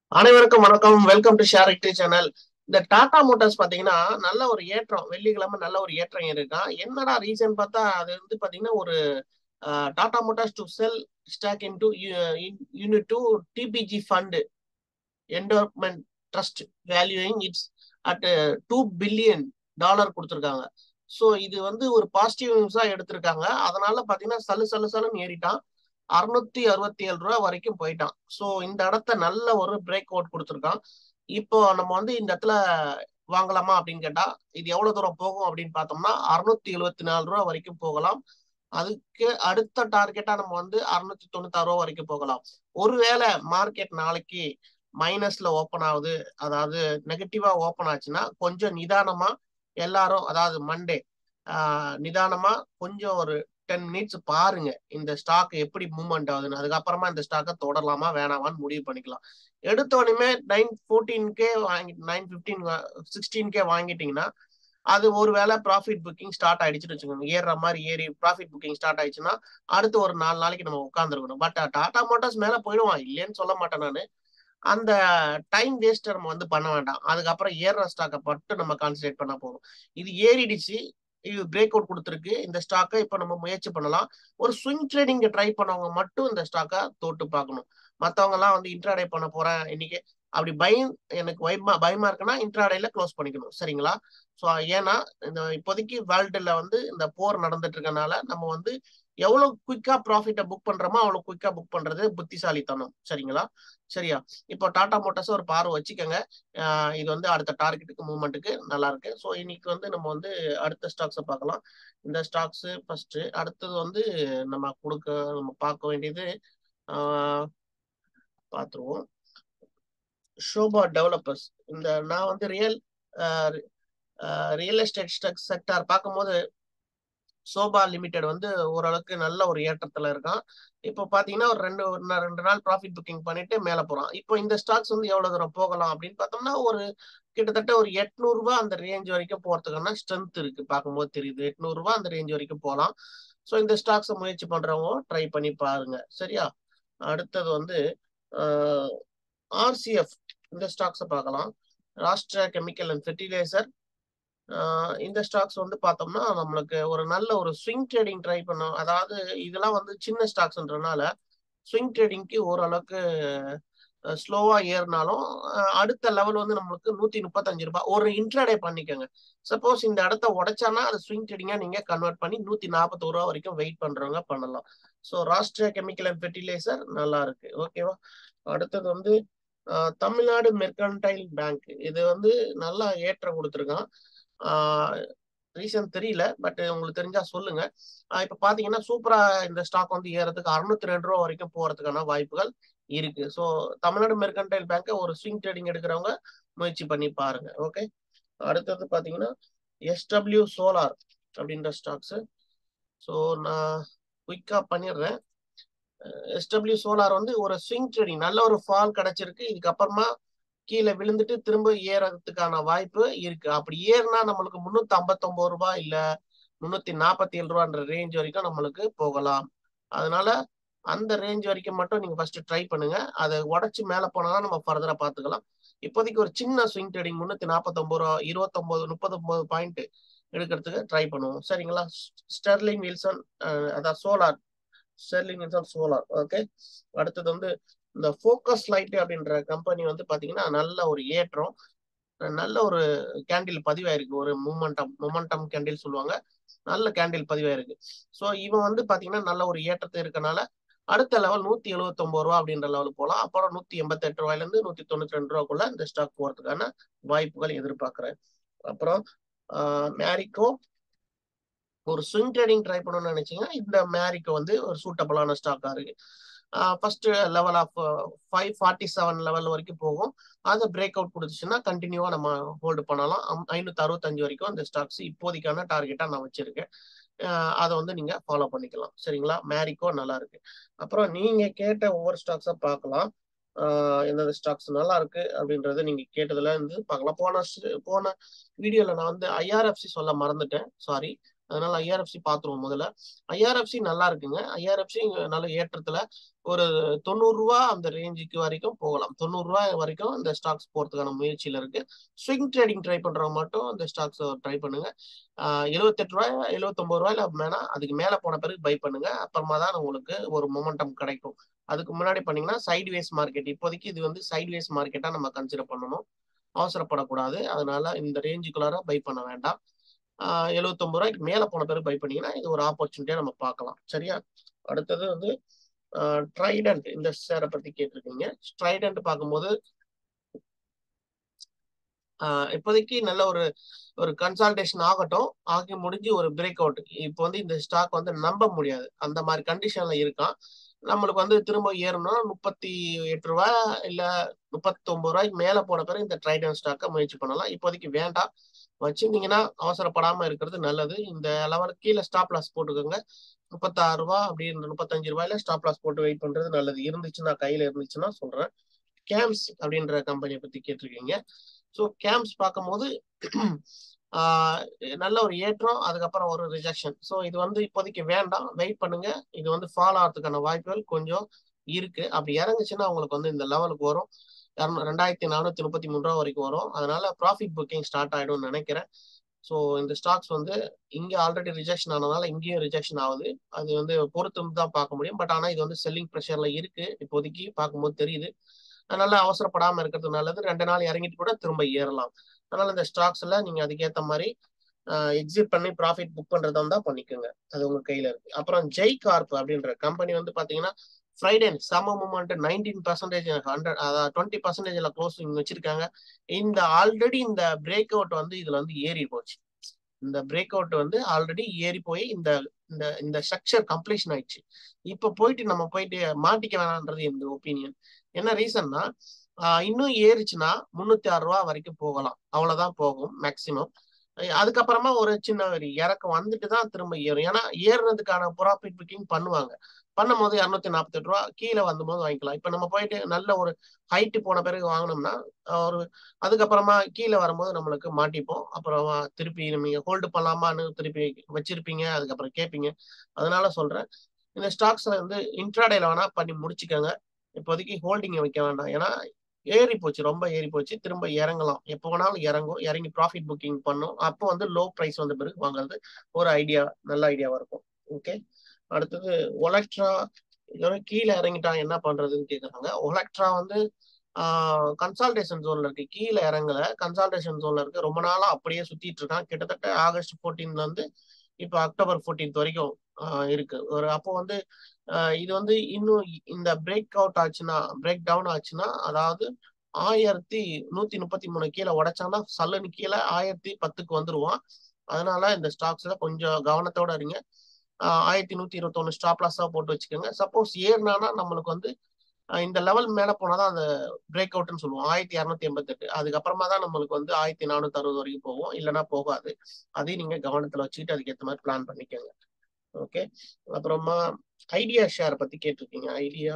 அனைவருக்கும் வணக்கம் welcome to share இக்டி சேனல் இந்த டாடா மோட்டார்ஸ் பாத்தீங்கன்னா நல்ல ஒரு ஏற்றம் வெள்ளிக்கிழமை நல்ல ஒரு ஏற்றம் இருக்கான் என்னடா ரீசன் பார்த்தா அது வந்து பாத்தீங்கன்னா ஒரு Tata motors to sell stock in to unit to TPG fund endowment trust valuing it's at two billion dollar கொடுத்துருக்காங்க ஸோ இது வந்து ஒரு பாசிட்டிவ் நியூஸா எடுத்திருக்காங்க அதனால பாத்தீங்கன்னா சல்லு சல்லு சல்லுன்னு ஏறிட்டான் அறுநூத்தி அறுபத்தி ஏழு ரூபா வரைக்கும் போயிட்டான் ஸோ இந்த இடத்த நல்ல ஒரு பிரேக் அவுட் கொடுத்துருக்கான் இப்போ நம்ம வந்து இந்த இடத்துல வாங்கலாமா அப்படின்னு கேட்டா இது எவ்வளவு தூரம் போகும் அப்படின்னு பார்த்தோம்னா அறுநூத்தி எழுபத்தி நாலு ரூபா வரைக்கும் போகலாம் அதுக்கு அடுத்த டார்கெட்டா நம்ம வந்து அறுநூத்தி தொண்ணூத்தாறு ரூபா வரைக்கும் போகலாம் ஒருவேளை மார்க்கெட் நாளைக்கு மைனஸ்ல ஓப்பன் ஆகுது அதாவது நெகட்டிவா ஓப்பன் ஆச்சுன்னா கொஞ்சம் நிதானமா எல்லாரும் அதாவது மண்டே நிதானமா கொஞ்சம் ஒரு டென் மினிட்ஸ் பாருங்க இந்த ஸ்டாக் எப்படி மூவ்மெண்ட் ஆகுதுன்னு அதுக்கப்புறமா இந்த ஸ்டாக்கை தொடரலாமா வேணாமான்னு முடிவு பண்ணிக்கலாம் எடுத்த உடனே நைன் ஃபோர்டீன்கே வாங்கி நைன் ஃபிஃப்டீன் சிக்ஸ்டீன்கே வாங்கிட்டீங்கன்னா அது ஒரு வேளை ப்ராஃபிட் புக்கிங் ஸ்டார்ட் ஆயிடுச்சுன்னு வச்சுக்கோங்க ஏறுற மாதிரி ஏறி ப்ராஃபிட் புக்கிங் ஸ்டார்ட் ஆயிடுச்சுன்னா அடுத்து ஒரு நாலு நாளைக்கு நம்ம உட்காந்துருக்கணும் பட் டாடா மோட்டார்ஸ் மேல போயிடுவான் இல்லைன்னு சொல்ல மாட்டேன் நான் அந்த டைம் வேஸ்ட் நம்ம வந்து பண்ண வேண்டாம் அதுக்கப்புறம் ஏறுற ஸ்டாக்கை மட்டும் நம்ம கான்சன்ட்ரேட் பண்ணா போதும் இது ஏறிடுச்சு இது பிரேக் அவுட் கொடுத்துருக்கு இந்த ஸ்டாக்கை இப்போ நம்ம முயற்சி பண்ணலாம் ஒரு ஸ்விங் ட்ரேடிங் ட்ரை பண்ணவங்க மட்டும் இந்த ஸ்டாக்கை தோட்டு பார்க்கணும் மற்றவங்க எல்லாம் வந்து இன்ட்ராடே பண்ண போறேன் இன்னைக்கு அப்படி பயம் எனக்கு பயமா பயமா இருக்குன்னா இன்ட்ராடேல க்ளோஸ் பண்ணிக்கணும் சரிங்களா ஸோ ஏன்னா இந்த இப்போதைக்கு வேர்ல்டுல வந்து இந்த போர் நடந்துட்டு இருக்கனால நம்ம வந்து எவ்வளவு குயிக்கா ப்ராஃபிட்டை புக் பண்றோமோ அவ்வளவு குயிக்கா புக் பண்றது புத்திசாலித்தனம் சரிங்களா சரியா இப்போ டாடா மோட்டார்ஸ் ஒரு பார்வை வச்சுக்கோங்க இது வந்து அடுத்த டார்கெட்டுக்கு மூவ்மெண்ட்டுக்கு நல்லா இருக்கு ஸோ இன்னைக்கு வந்து நம்ம வந்து அடுத்த ஸ்டாக்ஸை பார்க்கலாம் இந்த ஸ்டாக்ஸ் ஃபர்ஸ்ட் அடுத்தது வந்து நம்ம கொடுக்க நம்ம பார்க்க வேண்டியது பார்த்துருவோம் ஷோபா டெவலப்பர்ஸ் இந்த நான் வந்து ரியல் ரியல் எஸ்டேட் செக்டார் பார்க்கும்போது சோபா லிமிடெட் வந்து ஓரளவுக்கு நல்ல ஒரு ஏற்றத்துல இருக்கான் இப்போ பாத்தீங்கன்னா ஒரு ரெண்டு ரெண்டு நாள் ப்ராஃபிட் புக்கிங் பண்ணிட்டு மேல போறான் இப்போ இந்த ஸ்டாக்ஸ் வந்து எவ்வளவு தூரம் போகலாம் அப்படின்னு பார்த்தோம்னா ஒரு கிட்டத்தட்ட ஒரு எட்நூறு ரூபாய் அந்த ரேஞ்ச் வரைக்கும் போறதுக்கான ஸ்ட்ரென்த் இருக்கு பார்க்கும்போது தெரியுது எட்நூறு ரூபாய் அந்த ரேஞ்ச் வரைக்கும் போகலாம் ஸோ இந்த ஸ்டாக்ஸை முயற்சி பண்றவங்க ட்ரை பண்ணி பாருங்க சரியா அடுத்தது வந்து ஆர்சிஎஃப் இந்த ஸ்டாக்ஸை பார்க்கலாம் ராஷ்டிரா கெமிக்கல் அண்ட் ஃபெர்டிலைசர் இந்த ஸ்டாக்ஸ் வந்து பார்த்தோம்னா நம்மளுக்கு ஒரு நல்ல ஒரு ஸ்விங் ட்ரேடிங் ட்ரை பண்ணோம் அதாவது இதெல்லாம் வந்து சின்ன ஸ்டாக்ஸ்ன்றனால ஸ்விங் ட்ரேடிங்க்கு ஓரளவுக்கு ஸ்லோவா ஏறினாலும் அடுத்த லெவல் வந்து நம்மளுக்கு நூத்தி முப்பத்தஞ்சு ரூபாய் ஒரு இன்ட்ராடே பண்ணிக்கோங்க சப்போஸ் இந்த இடத்த உடைச்சானா அது ஸ்விங் ட்ரேடிங்கா நீங்க கன்வெர்ட் பண்ணி நூத்தி நாற்பத்தோரு ரூபா வரைக்கும் வெயிட் பண்றவங்க பண்ணலாம் so Rashtriya chemical and fertilizer நல்லா இருக்கு ஓகேவா அடுத்தது வந்து தமிழ்நாடு மெர்கன்டைல் பேங்க் இது வந்து நல்லா ஏற்றம் கொடுத்துருக்கான் ரீசன் தெரியல பட் உங்களுக்கு தெரிஞ்சா சொல்லுங்க இப்ப பாத்தீங்கன்னா சூப்பரா இந்த ஸ்டாக் வந்து ஏறதுக்கு அறுநூத்தி ரெண்டு ரூபா வரைக்கும் போறதுக்கான வாய்ப்புகள் இருக்கு ஸோ தமிழ்நாடு மெர்கன்டைல் பேங்கை ஒரு ஸ்விங் ட்ரேடிங் எடுக்கிறவங்க முயற்சி பண்ணி பாருங்க ஓகே அடுத்தது பாத்தீங்கன்னா எஸ்டபிள்யூ சோலார் அப்படின்ற ஸ்டாக்ஸ் ஸோ நான் குயிக்கா பண்ணிடுறேன் எஸ்டபிள்யூ சோலார் வந்து ஒரு ஸ்விங் ட்ரேடிங் நல்ல ஒரு ஃபால் கிடைச்சிருக்கு இதுக்கப்புறமா கீழே விழுந்துட்டு திரும்ப ஏறதுக்கான வாய்ப்பு இருக்கு அப்படி ஏறினா நம்மளுக்கு முன்னூத்தி ஐம்பத்தொன்பது ரூபாய் இல்ல முன்னூத்தி நாற்பத்தி ஏழு ரூபான்ற ரேஞ்ச் வரைக்கும் நம்மளுக்கு போகலாம் அதனால அந்த ரேஞ்ச் வரைக்கும் மட்டும் நீங்க ஃபர்ஸ்ட் ட்ரை பண்ணுங்க அதை உடச்சு மேல போனாதான் நம்ம ஃபர்தரா பாத்துக்கலாம் இப்போதைக்கு ஒரு சின்ன ஸ்விங் ட்ரேடிங் முன்னூத்தி நாற்பத்தொன்பது ரூபா இருபத்தொன்பது முப்பத்தொன்பது பாயிண்ட் எடுக்கிறதுக்கு ட்ரை பண்ணுவோம் சரிங்களா ஸ்டெர்லிங் வில்சன் அதான் solar Sterling Wilson solar okay அடுத்தது வந்து இந்த ஃபோக்கஸ் லைட் அப்படின்ற கம்பெனி வந்து பாத்தீங்கன்னா நல்ல ஒரு ஏற்றம் நல்ல ஒரு கேண்டில் பதிவாயிருக்கு ஒரு மூமெண்டம் மொமெண்டம் கேண்டில் சொல்லுவாங்க நல்ல கேண்டில் பதிவாயிருக்கு ஸோ இவன் வந்து பாத்தீங்கன்னா நல்ல ஒரு ஏற்றத்தை இருக்கனால அடுத்த லெவல் நூத்தி எழுபத்தி ஒன்பது ரூபா அப்படின்ற லெவல் போகலாம் அப்புறம் நூத்தி எண்பத்தி எட்டு ரூபாயில இருந்து நூத்தி தொண்ணூத்தி ரெண்டு ரூபாக்குள்ள இந்த ஸ்டாக் போறதுக்கான வாய்ப்புகள் எதிர்பார்க்கிறேன் அப்புறம் மேரிக்கோ ஒரு ஸ்விங் ட்ரேடிங் ட்ரை பண்ணணும்னு நினைச்சீங்கன்னா இந்த மேரிக்கோ வந்து ஒரு சூட்டபிளான ஸ்டாக்கா இருக்கு first level of five forty seven level வரைக்கும் போகும் அதை பிரேக் அவுட் கொடுத்துச்சுன்னா கண்டினியூவா நம்ம ஹோல்டு பண்ணலாம் ஐநூத்தி அறுபத்தஞ்சு வரைக்கும் அந்த ஸ்டாக்ஸ் இப்போதைக்கான டார்கெட்டா நான் வச்சிருக்கேன் அதை வந்து நீங்க ஃபாலோ பண்ணிக்கலாம் சரிங்களா மேரிக்கோ நல்லா இருக்கு அப்புறம் நீங்க கேட்ட ஒவ்வொரு ஸ்டாக்ஸா பார்க்கலாம் எந்தெந்த ஸ்டாக்ஸ் நல்லா இருக்கு அப்படின்றத நீங்க கேட்டதுல இருந்து பார்க்கலாம் போன போன வீடியோல நான் வந்து ஐஆர்எஃப்சி சொல்ல மறந்துட்டேன் சாரி அதனால ஐஆர்எஃப்சி பார்த்துருவோம் முதல்ல ஐஆர்எஃப்சி நல்லா இருக்குங்க ஐஆர்எஃப்சி நல்ல ஏற்றத்துல ஒரு தொண்ணூறு ரூபா அந்த ரேஞ்சுக்கு வரைக்கும் போகலாம் தொண்ணூறு ரூபாய் வரைக்கும் இந்த ஸ்டாக்ஸ் போறதுக்கான முயற்சியில இருக்கு ஸ்விங் ட்ரேடிங் ட்ரை பண்றவங்க மட்டும் இந்த ஸ்டாக்ஸ் ட்ரை பண்ணுங்க எழுபத்தெட்டு ரூபாய் எழுபத்தொன்பது ரூபாயில வேணா அதுக்கு மேல போன பிறகு பை பண்ணுங்க அப்புறமா தான் உங்களுக்கு ஒரு மொமெண்டம் கிடைக்கும் அதுக்கு முன்னாடி பண்ணீங்கன்னா சைட்வேஸ் மார்க்கெட் இப்போதைக்கு இது வந்து சைட்வேஸ் மார்க்கெட்டா நம்ம கன்சிடர் பண்ணணும் அவசரப்படக்கூடாது அதனால இந்த ரேஞ்சுக்குள்ளார பை பண்ண வேண்டாம் எழுபத்தொன்பது ரூபாய்க்கு மேல போன பிறகு பை பண்ணீங்கன்னா இது ஒரு ஆப்பர்ச்சுனிட்டியா நம்ம பார்க்கலாம் சரியா அடுத்தது வந்து ட்ரைடன்ட் இந்த ஷேரை பத்தி கேட்டிருக்கீங்க ட்ரைடன்ட் பார்க்கும்போது இப்போதைக்கு நல்ல ஒரு ஒரு கன்சல்டேஷன் ஆகட்டும் ஆகி முடிஞ்சு ஒரு பிரேக் அவுட் இப்போ வந்து இந்த ஸ்டாக் வந்து நம்ப முடியாது அந்த மாதிரி கண்டிஷன்ல இருக்கான் நம்மளுக்கு வந்து திரும்ப ஏறணும்னா முப்பத்தி எட்டு ரூபாய் இல்ல முப்பத்தி ஒன்பது ரூபாய்க்கு மேல போன பிறகு இந்த ட்ரைடன் ஸ்டாக்கை முயற்சி பண்ணலாம் இப்போதைக்கு வேண்டாம் வச்சிருந்தீங்கன்னா அவசரப்படாம இருக்கிறது நல்லது இந்த லெவலுக்கு கீழே ஸ்டாப் லாஸ் போட்டுக்கோங்க முப்பத்தாறு ரூபா அப்படின்ற முப்பத்தஞ்சு ரூபாயில ஸ்டாப் லாஸ் போட்டு வெயிட் பண்றது நல்லது இருந்துச்சுன்னா கையில இருந்துச்சுன்னா சொல்றேன் கேம்ஸ் அப்படின்ற கம்பெனியை பத்தி கேட்டிருக்கீங்க ஸோ கேம்ஸ் பார்க்கும்போது நல்ல ஒரு ஏற்றம் அதுக்கப்புறம் ஒரு ரிஜெக்ஷன் ஸோ இது வந்து இப்போதைக்கு வேண்டாம் வெயிட் பண்ணுங்க இது வந்து ஃபாலோ ஆகிறதுக்கான வாய்ப்புகள் கொஞ்சம் இருக்கு அப்படி இறங்குச்சுன்னா உங்களுக்கு வந்து இந்த லெவலுக்கு வரும் ரெண்டாயிரத்தி நானூத்தி முப்பத்தி மூணு ரூபா வரைக்கும் வரும் அதனால ப்ராஃபிட் புக்கிங் ஸ்டார்ட் ஆயிடும்னு நினைக்கிறேன் ஸோ இந்த ஸ்டாக்ஸ் வந்து இங்க ஆல்ரெடி ரிஜெக்ஷன் ஆனதுனால இங்கேயும் ரிஜெக்ஷன் ஆகுது அது வந்து பொறுத்து தான் பார்க்க முடியும் பட் ஆனால் இது வந்து செல்லிங் ப்ரெஷர்ல இருக்கு இப்போதைக்கு பார்க்கும்போது தெரியுது அதனால அவசரப்படாம இருக்கிறது நல்லது ரெண்டு நாள் இறங்கிட்டு கூட திரும்ப ஏறலாம் அதனால இந்த ஸ்டாக்ஸ்ல நீங்க அதுக்கேற்ற மாதிரி எக்ஸிட் பண்ணி ப்ராஃபிட் புக் பண்றதா இருந்தா பண்ணிக்கோங்க அது உங்க கையில இருக்கு அப்புறம் ஜெய் கார்ப் அப்படின்ற கம்பெனி வந்து பாத்தீங்கன்னா Friday some movement nineteen percentage hundred அதாவது டுவெண்ட்டி பர்சன்டேஜ்ல க்ளோசிங் வச்சிருக்காங்க இந்த ஆல்ரெடி இந்த பிரேக் அவுட் வந்து இதுல வந்து ஏறி போச்சு இந்த பிரேக் அவுட் வந்து ஆல்ரெடி ஏறி போய் இந்த இந்த இந்த ஸ்ட்ரக்சர் கம்ப்ளீஷன் ஆயிடுச்சு இப்ப போயிட்டு நம்ம போயிட்டு மாட்டிக்க வேணான்றது இந்த ஒப்பீனியன் என்ன ரீசன்னா இன்னும் ஏறிச்சுன்னா முன்னூத்தி ஆறு ரூபா வரைக்கும் போகலாம் அவ்வளவுதான் போகும் மேக்சிமம் அதுக்கப்புறமா ஒரு சின்ன ஒரு இறக்கம் வந்துட்டு தான் திரும்ப ஏறும் ஏன்னா ஏறுறதுக்கான ப்ராஃபிட் புக்கிங் பண்ணுவாங்க பண்ணும் போது இரநூத்தி நாற்பத்தெட்டு ரூபா கீழே வந்தபோது வாங்கிக்கலாம் இப்ப நம்ம போயிட்டு நல்ல ஒரு ஹைட்டு போன பிறகு வாங்கினோம்னா ஒரு அதுக்கப்புறமா கீழே வரும்போது நம்மளுக்கு மாட்டிப்போம் அப்புறமா திருப்பி நீங்க ஹோல்டு பண்ணலாமான்னு திருப்பி வச்சிருப்பீங்க அதுக்கப்புறம் கேட்பீங்க அதனால சொல்றேன் இந்த ஸ்டாக்ஸ்ல வந்து இன்ட்ராடேல வேணா பண்ணி முடிச்சுக்கோங்க இப்போதைக்கு ஹோல்டிங் வைக்க வேண்டாம் ஏன்னா ஏறி போச்சு ரொம்ப ஏறி போச்சு திரும்ப இறங்கலாம் எப்போ வேணாலும் இறங்கும் இறங்கி ப்ராஃபிட் புக்கிங் பண்ணும் அப்போ வந்து லோ ப்ரைஸ் வந்த பிறகு வாங்குறது ஒரு ஐடியா நல்ல ஐடியாவா இருக்கும் ஓகே அடுத்தது ஒலக்ட்ரா இதோட கீழே இறங்கிட்டா என்ன பண்றதுன்னு கேக்குறாங்க ஒலக்ட்ரா வந்து கன்சால்டேஷன் ஜோன்ல இருக்கு கீழே இறங்கல கன்சால்டேஷன் ஜோன்ல இருக்கு ரொம்ப நாளா அப்படியே சுத்திட்டு இருக்கான் கிட்டத்தட்ட ஆகஸ்ட் ஃபோர்டீன்ல இருந்து இப்போ அக்டோபர் ஃபோர்டீன்த் வரைக்கும் இருக்கு ஒரு அப்போ வந்து இது வந்து இன்னும் இந்த பிரேக் அவுட் ஆச்சுன்னா பிரேக் டவுன் ஆச்சுன்னா அதாவது ஆயிரத்தி நூத்தி முப்பத்தி மூணு கீழே உடைச்சானா சல்லுன்னு கீழே ஆயிரத்தி பத்துக்கு வந்துருவான் அதனால இந்த ஸ்டாக்ஸ்ல கொஞ்சம் கவனத்தோட இருங்க ஆயிரத்தி நூத்தி இருபத்தொன்னு ஸ்டாப் லாஸா போட்டு வச்சுக்கோங்க சப்போஸ் ஏறினானா நம்மளுக்கு வந்து இந்த லெவல் மேல போனாதான் அந்த பிரேக் அவுட்னு சொல்லுவோம் ஆயிரத்தி இரநூத்தி எண்பத்தி எட்டு அதுக்கப்புறமா தான் நம்மளுக்கு வந்து ஆயிரத்தி நானூத்தி அறுபது வரைக்கும் போகும் இல்லைன்னா போகாது அதையும் நீங்க கவனத்துல வச்சுக்கிட்டு அதுக்கேற்ற மாதிரி பிளான் பண்ணிக்கோங்க ஓகே அப்புறமா ஐடியா ஷேர் பத்தி கேட்டிருக்கீங்க ஐடியா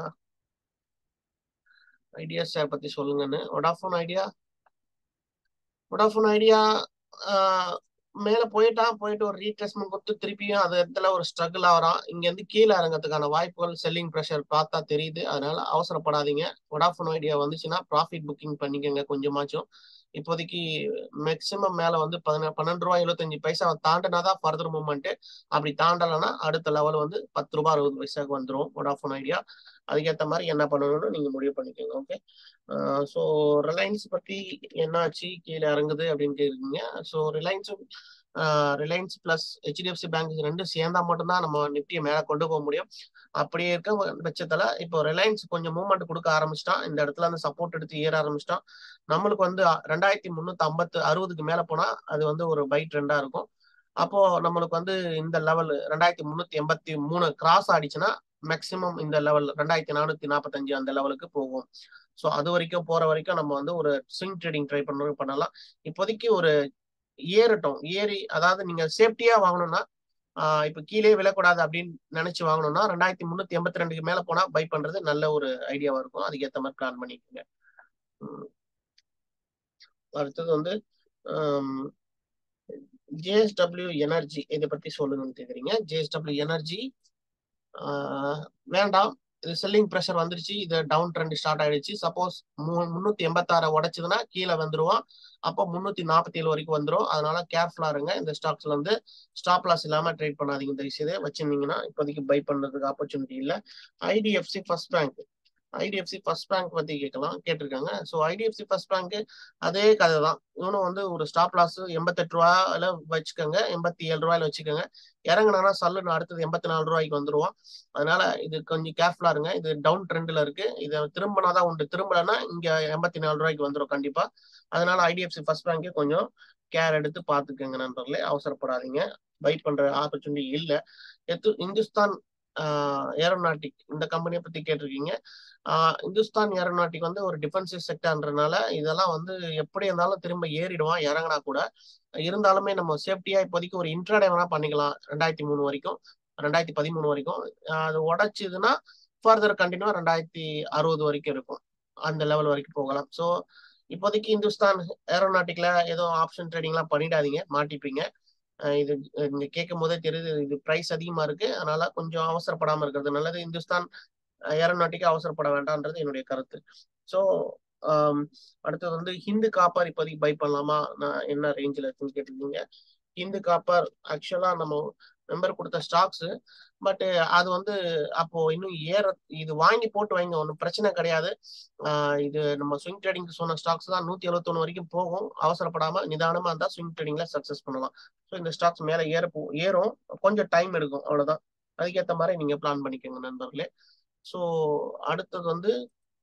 ஐடியா ஷேர் பத்தி சொல்லுங்கன்னு ஒடாஃபோன் ஐடியா ஒடாஃபோன் ஐடியா மேல போயிட்டான் போயிட்டு ஒரு ரீட்ரெஸ்மெண்ட் கொடுத்து திருப்பியும் அது இடத்துல ஒரு ஸ்ட்ரகிள் ஆகிறான் இங்க இருந்து கீழே இறங்கிறதுக்கான வாய்ப்புகள் செல்லிங் ப்ரெஷர் பார்த்தா தெரியுது அதனால அவசரப்படாதீங்க ஒடாஃபோன் ஐடியா வந்துச்சுன்னா ப்ராஃபிட் புக்கிங் பண்ணிக்கோங்க கொஞ்சமாச்சும் இப்போதைக்கு மேக்சிமம் மேல வந்து பதின பன்னெண்டு ரூபாய் எழுபத்தஞ்சு பைசா தாண்டினாதான் ஃபர்தர் மூவ்மெண்ட் அப்படி தாண்டலைன்னா அடுத்த லெவல் வந்து பத்து ரூபாய் அறுபது பைசாக்கு வந்துடும் வோடாஃபோன் ஐடியா அதுக்கேற்ற மாதிரி என்ன பண்ணணும்னு நீங்க முடிவு பண்ணிக்கோங்க ஓகே ஸோ ரிலையன்ஸ் பத்தி என்னாச்சு கீழே இறங்குது அப்படின்னு கேட்குறீங்க so Reliance Reliance plus HDFC bank ரெண்டும் சேர்ந்தா மட்டும்தான் நம்ம நிப்டியை மேல கொண்டு போக முடியும் அப்படியே இருக்க பட்சத்துல இப்போ ரிலையன்ஸ் கொஞ்சம் மூவ்மெண்ட் கொடுக்க ஆரம்பிச்சிட்டான் இந்த இடத்துல அந்த சப்போர்ட் எடுத்து ஏற ஆரம்பிச்சிட்டான் நம்மளுக்கு வந்து ரெண்டாயிரத்தி முன்னூத்தி ஐம்பத்து அறுபதுக்கு மேல போனா அது வந்து ஒரு பை ட்ரெண்டா இருக்கும் அப்போ நம்மளுக்கு வந்து இந்த லெவல் ரெண்டாயிரத்தி முன்னூத்தி எண்பத்தி மூணு கிராஸ் ஆடிச்சுன்னா மேக்சிமம் இந்த லெவல் ரெண்டாயிரத்தி நானூத்தி நாற்பத்தஞ்சு அந்த லெவலுக்கு போகும் ஸோ அது வரைக்கும் போற வரைக்கும் நம்ம வந்து ஒரு ஸ்விங் ட்ரேடிங் ட்ரை பண்ண பண்ணலாம் இப்போதைக்கு ஒரு ஏறட்டும் ஏறி அதாவது நீங்க சேஃப்டியா வாங்கணும்னா ஆஹ் இப்ப கீழே விழக்கூடாது அப்படின்னு நினைச்சு வாங்கணும்னா ரெண்டாயிரத்தி முன்னூத்தி எண்பத்தி ரெண்டுக்கு மேல போனா பை பண்றது நல்ல ஒரு ஐடியாவா இருக்கும் அதுக்கேற்ற மாதிரி பிளான் பண்ணிக்கோங்க அடுத்தது வந்து ஜேஎஸ்டபிள்யூ எனர்ஜி இதை பத்தி சொல்லுங்கன்னு கேக்குறீங்க ஜேஎஸ்டபிள்யூ எனர்ஜி வேண்டாம் இது செல்லிங் ப்ரெஷர் வந்துருச்சு இது டவுன் ட்ரெண்ட் ஸ்டார்ட் ஆயிடுச்சு சப்போஸ் முன்னூத்தி எண்பத்தாறு உடைச்சதுன்னா கீழே வந்துருவோம் அப்போ முன்னூத்தி நாற்பத்தி ஏழு வரைக்கும் வந்துடும் அதனால கேர்ஃபுல்லா இருங்க இந்த ஸ்டாக்ஸ்ல வந்து ஸ்டாப் லாஸ் இல்லாம ட்ரேட் பண்ணாதீங்க இந்த விஷயத்தை வச்சிருந்தீங்கன்னா இப்போதைக்கு பை பண்றதுக்கு ஆப்பர்ச்சுனிட்டி இல்லை IDFC first bank IDFC first bank பத்தி கேட்கலாம் கேட்டிருக்காங்க ஸோ ஐடிஎஃப்சி ஃபர்ஸ்ட் பேங்க் அதே கதை தான் இவனும் வந்து ஒரு ஸ்டாப் லாஸ் எண்பத்தெட்டு ரூபாயில வச்சுக்கோங்க எண்பத்தி ஏழு ரூபாயில வச்சுக்கோங்க இறங்குனா சல்லுன்னு அடுத்தது எண்பத்தி நாலு ரூபாய்க்கு வந்துருவோம் அதனால இது கொஞ்சம் கேர்ஃபுல்லா இருங்க இது டவுன் ட்ரெண்ட்ல இருக்கு இதை திரும்பினாதான் உண்டு திரும்பலன்னா இங்க எண்பத்தி நாலு ரூபாய்க்கு வந்துடும் கண்டிப்பா அதனால ஐடிஎஃப்சி ஃபர்ஸ்ட் பேங்கே கொஞ்சம் கேர் எடுத்து பாத்துக்கோங்க நண்பர்களே அவசரப்படாதீங்க பை பண்ற ஆப்பர்ச்சுனிட்டி இல்லை எத்து இந்துஸ்தான் ஏரோநாட்டிக் இந்த கம்பெனியை பத்தி கேட்டிருக்கீங்க இந்துஸ்தான் ஏரோநாட்டிக் வந்து ஒரு டிஃபென்சிவ் செக்டர்ன்றனால இதெல்லாம் வந்து எப்படி இருந்தாலும் திரும்ப ஏறிடுவான் இறங்கினா கூட இருந்தாலுமே நம்ம சேஃப்டியா இப்போதைக்கு ஒரு இன்ட்ராடே வேணா பண்ணிக்கலாம் ரெண்டாயிரத்தி மூணு வரைக்கும் ரெண்டாயிரத்தி பதிமூணு வரைக்கும் அது உடைச்சதுன்னா ஃபர்தர் கண்டினியூவா ரெண்டாயிரத்தி அறுபது வரைக்கும் இருக்கும் அந்த லெவல் வரைக்கும் போகலாம் ஸோ இப்போதைக்கு இந்துஸ்தான் ஏரோநாட்டிக்ல ஏதோ ஆப்ஷன் ட்ரேடிங்லாம் பண்ணிடாதீங்க மாட்டிப்பீங்க இது இங்க கேட்கும் போதே தெரியுது இது பிரைஸ் அதிகமா இருக்கு அதனால கொஞ்சம் அவசரப்படாம இருக்கிறது நல்லது இந்துஸ்தான் ஏரோநாட்டிக்கா அவசரப்பட வேண்டாம்ன்றது என்னுடைய கருத்து ஸோ அடுத்தது வந்து ஹிந்து காப்பர் இப்போதைக்கு பை பண்ணலாமா நான் என்ன ரேஞ்சில் இருக்குன்னு கேட்டிருக்கீங்க ஹிந்து காப்பர் ஆக்சுவலா நம்ம மெம்பர் கொடுத்த ஸ்டாக்ஸ் பட் அது வந்து அப்போ இன்னும் ஏற இது வாங்கி போட்டு வாங்க ஒன்றும் பிரச்சனை கிடையாது இது நம்ம ஸ்விங் ட்ரேடிங் சொன்ன ஸ்டாக்ஸ் தான் நூத்தி எழுபத்தொன்னு வரைக்கும் போகும் அவசரப்படாம நிதானமா இருந்தா ஸ்விங் ட்ரேடிங்ல சக்சஸ் பண்ணலாம் ஸோ இந்த ஸ்டாக்ஸ் மேல ஏற ஏறும் கொஞ்சம் டைம் எடுக்கும் அவ்வளவுதான் அதுக்கேற்ற மாதிரி நீங்க பிளான் பண்ணிக்கோங்க நண்பர்களே ஸோ அடுத்தது வந்து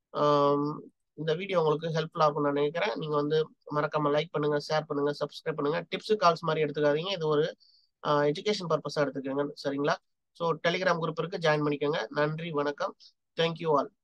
இந்த வீடியோ உங்களுக்கு ஹெல்ப்ஃபுல்லா இருக்கும்னு நினைக்கிறேன் நீங்க வந்து மறக்காம லைக் பண்ணுங்க ஷேர் பண்ணுங்க சப்ஸ்கிரைப் பண்ணுங்க டிப்ஸ் கால்ஸ் மாதிரி எடுத்துக்காதீங்க இது ஒரு எஜுகேஷன் பர்பஸா எடுத்துக்கோங்க சரிங்களா ஸோ டெலிகிராம் குரூப் இருக்கு ஜாயின் பண்ணிக்கோங்க நன்றி வணக்கம் தேங்க்யூ ஆல்